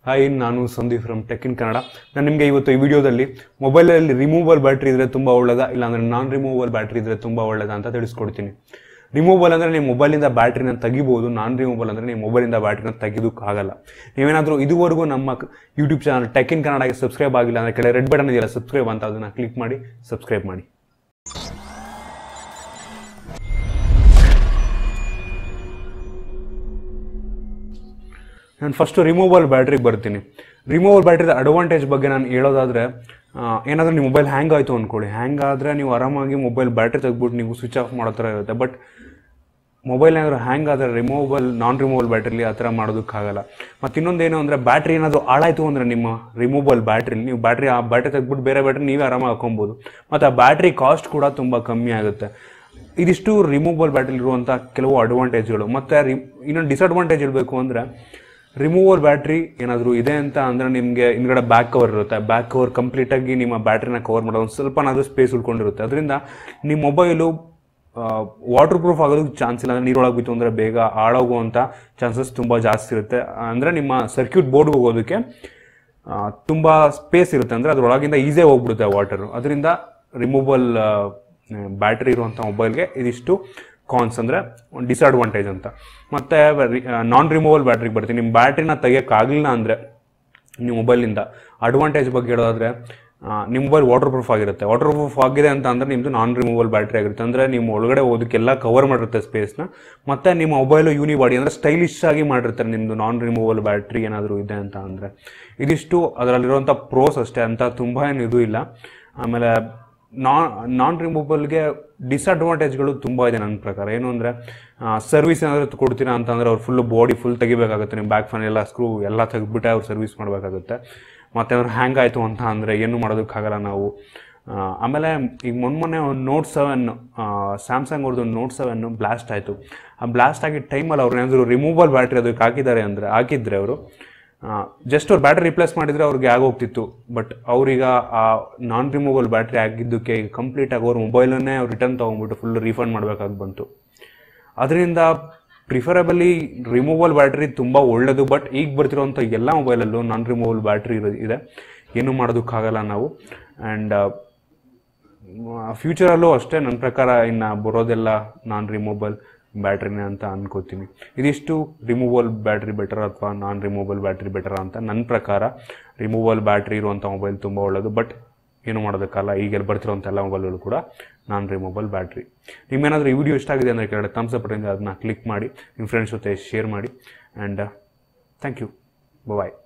hi ನಾನು Sandeep from tech in Kannada ನಾನು ನಿಮಗೆ ಇವತ್ತು ಈ ವಿಡಿಯೋದಲ್ಲಿ ಮೊಬೈಲಲ್ಲಿ ರಿಮೂವಲ್ ಬ್ಯಾಟ್ರಿ ಇದ್ರೆ ತುಂಬ ಒಳ್ಳೇದಾ ಇಲ್ಲಾಂದ್ರೆ ನಾನ್ ರಿಮೂವಲ್ ಬ್ಯಾಟ್ರಿ ಇದ್ರೆ ತುಂಬ ಒಳ್ಳೇದಾ ಅಂತ ತಿಳಿಸ್ಕೊಡ್ತೀನಿ ರಿಮೂವಲ್ ಅಂದರೆ ನೀವು ಮೊಬೈಲಿಂದ ಬ್ಯಾಟ್ರಿನ ತೆಗಿಬೋದು ನಾನ್ ರಿಮೂವಲ್ ಅಂದರೆ ನೀವು ಮೊಬೈಲಿಂದ ಬ್ಯಾಟ್ರಿನ ತೆಗೆಯೋಕ್ಕಾಗಲ್ಲ ನೀವೇನಾದರೂ ಇದುವರೆಗೂ ನಮ್ಮ ಯೂಟ್ಯೂಬ್ ಚಾನಲ್ ಟೆಕ್ ಇನ್ ಕನ್ನಡಗೆ ಸಬ್ಸ್ಕ್ರೈಬ್ ಆಗಿಲ್ಲ ಅಂದರೆ ಕೆಳಗೆ ರೆಡ್ ಬಟನ್ ಇದೆಯಲ್ಲ ಸಬ್ಸ್ಕ್ರೈಬ್ ಅಂತ ಅದನ್ನು ಕ್ಲಿಕ್ ಮಾಡಿ ಸಬ್ಸ್ಕ್ರೈಬ್ ಮಾಡಿ ನಾನು ಫಸ್ಟು ರಿಮೂವಲ್ ಬ್ಯಾಟ್ರಿಗೆ ಬರ್ತೀನಿ ರಿಮೂವಲ್ ಬ್ಯಾಟ್ರಿದ ಅಡ್ವಾಂಟೇಜ್ ಬಗ್ಗೆ ನಾನು ಹೇಳೋದಾದರೆ ಏನಾದರೂ ನಿಮ್ಮ ಮೊಬೈಲ್ ಹ್ಯಾಂಗ್ ಆಯಿತು ಅಂದ್ಕೊಳ್ಳಿ ಹ್ಯಾಂಗ್ ಆದರೆ ನೀವು ಆರಾಮಾಗಿ ಮೊಬೈಲ್ ಬ್ಯಾಟ್ರಿ ತೆಗ್ಬಿಟ್ಟು ನೀವು ಸ್ವಿಚ್ ಆಫ್ ಮಾಡೋ ಥರ ಇರುತ್ತೆ ಬಟ್ ಮೊಬೈಲ್ ಏನಾದರೂ ಹ್ಯಾಂಗ್ ಆದರೆ ರಿಮೂವಲ್ ನಾನ್ ರಿಮೂವಲ್ ಬ್ಯಾಟ್ರಿಲಿ ಆ ಥರ ಮಾಡೋದಕ್ಕಾಗಲ್ಲ ಮತ್ತು ಇನ್ನೊಂದೇನು ಅಂದರೆ ಬ್ಯಾಟ್ರಿ ಏನಾದರೂ ಹಾಳಾಯಿತು ಅಂದರೆ ನಿಮ್ಮ ರಿಮೂವಲ್ ಬ್ಯಾಟ್ರಿಲಿ ನೀವು ಬ್ಯಾಟ್ರಿ ಆ ಬ್ಯಾಟ್ರಿ ತೆಗ್ಬಿಟ್ಟು ಬೇರೆ ಬ್ಯಾಟ್ರಿ ನೀವೇ ಆರಾಮಾಗಿ ಹಾಕೊಬೋದು ಮತ್ತು ಆ ಬ್ಯಾಟ್ರಿ ಕಾಸ್ಟ್ ಕೂಡ ತುಂಬ ಕಮ್ಮಿ ಆಗುತ್ತೆ ಇದಿಷ್ಟು ರಿಮೂವಲ್ ಬ್ಯಾಟ್ರಿ ಇರುವಂಥ ಕೆಲವು ಅಡ್ವಾಂಟೇಜ್ಗಳು ಮತ್ತು ರಿ ಇನ್ನೊಂದು ಡಿಸಡ್ವಾಂಟೇಜ್ ಇರಬೇಕು ಅಂದರೆ ರಿಮೂವಲ್ ಬ್ಯಾಟ್ರಿ ಏನಾದರೂ ಇದೆ ಅಂತ ಅಂದರೆ ನಿಮಗೆ ಹಿಂದ್ಗಡೆ ಬ್ಯಾಕ್ ಕವರ್ ಇರುತ್ತೆ ಬ್ಯಾಕ್ ಕವರ್ ಕಂಪ್ಲೀಟಾಗಿ ನಿಮ್ಮ ಬ್ಯಾಟ್ರಿನ ಕವರ್ ಮಾಡೋ ಒಂದು ಸ್ವಲ್ಪನಾದರೂ ಸ್ಪೇಸ್ ಉಳ್ಕೊಂಡಿರುತ್ತೆ ಅದರಿಂದ ನಿಮ್ಮ ಮೊಬೈಲು ವಾಟರ್ ಪ್ರೂಫ್ ಆಗೋದಕ್ಕೆ ಚಾನ್ಸ್ ಇಲ್ಲ ಅಂದರೆ ನೀರೊಳಗೆ ಬಿತ್ತು ಅಂದರೆ ಬೇಗ ಹಾಳಾಗುವಂಥ ಚಾನ್ಸಸ್ ತುಂಬ ಜಾಸ್ತಿ ಇರುತ್ತೆ ಅಂದರೆ ನಿಮ್ಮ ಸರ್ಕ್ಯೂಟ್ ಬೋರ್ಡ್ಗೆ ಹೋಗೋದಕ್ಕೆ ತುಂಬ ಸ್ಪೇಸ್ ಇರುತ್ತೆ ಅಂದರೆ ಅದರೊಳಗಿಂದ ಈಸಿಯಾಗಿ ಹೋಗ್ಬಿಡುತ್ತೆ ವಾಟರು ಅದರಿಂದ ರಿಮೂವಲ್ ಬ್ಯಾಟ್ರಿ ಇರುವಂಥ ಮೊಬೈಲ್ಗೆ ಇದಿಷ್ಟು ಕಾನ್ಸ್ ಅಂದರೆ ಡಿಸ್ಅಡ್ವಾಂಟೇಜ್ ಅಂತ ಮತ್ತು ನಾನ್ ರಿಮೂವಲ್ ಬ್ಯಾಟ್ರಿಗೆ ಬರ್ತೀನಿ ನಿಮ್ಮ ಬ್ಯಾಟ್ರಿನ ತೆಗಿಯೋಕ್ಕಾಗಲಿಲ್ಲ ಅಂದರೆ ನಿಮ್ಮ ಮೊಬೈಲಿಂದ ಅಡ್ವಾಂಟೇಜ್ ಬಗ್ಗೆ ಹೇಳೋದಾದರೆ ನಿಮ್ಮ ಮೊಬೈಲ್ ವಾಟರ್ ಪ್ರೂಫ್ ಆಗಿರುತ್ತೆ ವಾಟರ್ ಪ್ರೂಫ್ ಆಗಿದೆ ಅಂತ ಅಂದರೆ ನಿಮ್ಮದು ನಾನ್ ರಿಮೂವಲ್ ಬ್ಯಾಟ್ರಿ ಆಗಿರುತ್ತೆ ಅಂದರೆ ನಿಮ್ಮ ಒಳಗಡೆ ಹೋಗೋದಕ್ಕೆಲ್ಲ ಕವರ್ ಮಾಡಿರುತ್ತೆ ಸ್ಪೇಸ್ನ ಮತ್ತು ನಿಮ್ಮ ಮೊಬೈಲು ಯೂನಿ ಬಾಡಿ ಅಂದರೆ ಸ್ಟೈಲಿಶ್ ಆಗಿ ಮಾಡಿರ್ತಾರೆ ನಿಮ್ಮದು ನಾನ್ ರಿಮೂವಲ್ ಬ್ಯಾಟ್ರಿ ಏನಾದರೂ ಇದೆ ಅಂತ ಅಂದರೆ ಇದಿಷ್ಟು ಅದರಲ್ಲಿರುವಂಥ ಪ್ರೋಸ್ ಅಷ್ಟೇ ಅಂತ ತುಂಬ ಏನು ಇದು ಇಲ್ಲ ಆಮೇಲೆ ನಾನ್ ನಾನ್ ರಿಮೂವಲ್ಗೆ ಡಿಸ್ಅಡ್ವಾಂಟೇಜ್ಗಳು ತುಂಬ ಇದೆ ನನ್ನ ಪ್ರಕಾರ ಏನು ಅಂದರೆ ಸರ್ವಿಸ್ ಏನಾದರೂ ಕೊಡ್ತೀರಾ ಅಂತಂದರೆ ಅವ್ರು ಫುಲ್ ಬಾಡಿ ಫುಲ್ ತೆಗಿಬೇಕಾಗುತ್ತೆ ನಿಮ್ಮ ಬ್ಯಾಕ್ ಫ್ಯಾನ್ ಎಲ್ಲ ಸ್ಕ್ರೂ ಎಲ್ಲ ತೆಗೆದ್ಬಿಟ್ಟೆ ಅವ್ರು ಸರ್ವಿಸ್ ಮಾಡಬೇಕಾಗುತ್ತೆ ಮತ್ತು ಅವ್ರು ಹ್ಯಾಂಗ್ ಆಯಿತು ಅಂತ ಅಂದರೆ ಏನು ಮಾಡೋದಕ್ಕಾಗಲ್ಲ ನಾವು ಆಮೇಲೆ ಈಗ ಮೊನ್ನೆ ಮೊನ್ನೆ ಒಂದು ನೋಟ್ ಸೆವೆನ್ ಸ್ಯಾಮ್ಸಂಗ್ ಅವ್ರದ್ದು ನೋಟ್ ಸೆವೆನ್ ಬ್ಲಾಸ್ಟ್ ಆಯಿತು ಆ ಬ್ಲಾಸ್ಟ್ ಆಗಿದ್ದ ಟೈಮಲ್ಲಿ ಅವ್ರು ಏನಾದರೂ ರಿಮೂವಲ್ ಬ್ಯಾಟ್ರಿ ಅದಕ್ಕೆ ಹಾಕಿದ್ದಾರೆ ಅಂದರೆ ಹಾಕಿದ್ರೆ ಅವರು ಜಸ್ಟ್ ಅವ್ರು ಬ್ಯಾಟ್ರಿ ರಿಪ್ಲೇಸ್ ಮಾಡಿದರೆ ಅವ್ರಿಗೆ ಆಗೋಗ್ತಿತ್ತು ಬಟ್ ಅವ್ರೀಗ ಆ ನಾನ್ ರಿಮೂವಲ್ ಬ್ಯಾಟ್ರಿ ಆಗಿದ್ದಕ್ಕೆ ಈಗ ಕಂಪ್ಲೀಟಾಗಿ ಅವ್ರ ಮೊಬೈಲನ್ನೇ ಅವ್ರು ರಿಟರ್ನ್ ತೊಗೊಂಡ್ಬಿಟ್ಟು ಫುಲ್ ರೀಫಂಡ್ ಮಾಡಬೇಕಾಗಿ ಬಂತು ಅದರಿಂದ ಪ್ರಿಫರಬಲಿ ರಿಮೂವಲ್ ಬ್ಯಾಟ್ರಿ ತುಂಬ ಒಳ್ಳೆಯದು ಬಟ್ ಈಗ ಬರ್ತಿರೋಂಥ ಎಲ್ಲ ಮೊಬೈಲಲ್ಲೂ ನಾನ್ ರಿಮೂವಲ್ ಬ್ಯಾಟ್ರಿ ಇರೋ ಇದೆ ಏನು ಮಾಡೋದಕ್ಕಾಗಲ್ಲ ನಾವು ಆ್ಯಂಡ್ ಫ್ಯೂಚರಲ್ಲೂ ಅಷ್ಟೇ ನನ್ನ ಪ್ರಕಾರ ಇನ್ನು ಬರೋದೆಲ್ಲ ನಾನ್ ರಿಮೂವಲ್ ಬ್ಯಾಟ್ರಿನೇ ಅಂತ ಅನ್ಕೋತೀನಿ ಇದಿಷ್ಟು ರಿಮೂವಲ್ ಬ್ಯಾಟ್ರಿ ಬೆಟರ್ ಅಥವಾ ನಾನ್ ರಿಮೂವಲ್ ಬ್ಯಾಟ್ರಿ ಬೆಟರ್ ಅಂತ ನನ್ನ ಪ್ರಕಾರ ರಿಮೂವಲ್ ಬ್ಯಾಟ್ರಿ ಇರುವಂಥ ಮೊಬೈಲ್ ತುಂಬ ಒಳ್ಳೆಯದು ಬಟ್ ಏನು ಮಾಡೋದಕ್ಕಲ್ಲ ಈಗೆಲ್ಲ ಬರ್ತಿರೋಂಥ ಎಲ್ಲ ಮೊಬೈಲ್ಗಳು ಕೂಡ ನಾನ್ ರಿಮೂವಲ್ ಬ್ಯಾಟ್ರಿ ನಿಮ್ಗೇನಾದರೂ ಈ ವಿಡಿಯೋ ಇಷ್ಟ ಆಗಿದೆ ಅಂದರೆ ಕೆಳಗಡೆ ಥಮ್ಸ್ ಅಪ್ ಅದನ್ನ ಕ್ಲಿಕ್ ಮಾಡಿ ನಿಮ್ಮ ಫ್ರೆಂಡ್ಸ್ ಜೊತೆ ಶೇರ್ ಮಾಡಿ ಆ್ಯಂಡ್ ಥ್ಯಾಂಕ್ ಯು ಬಾಯ್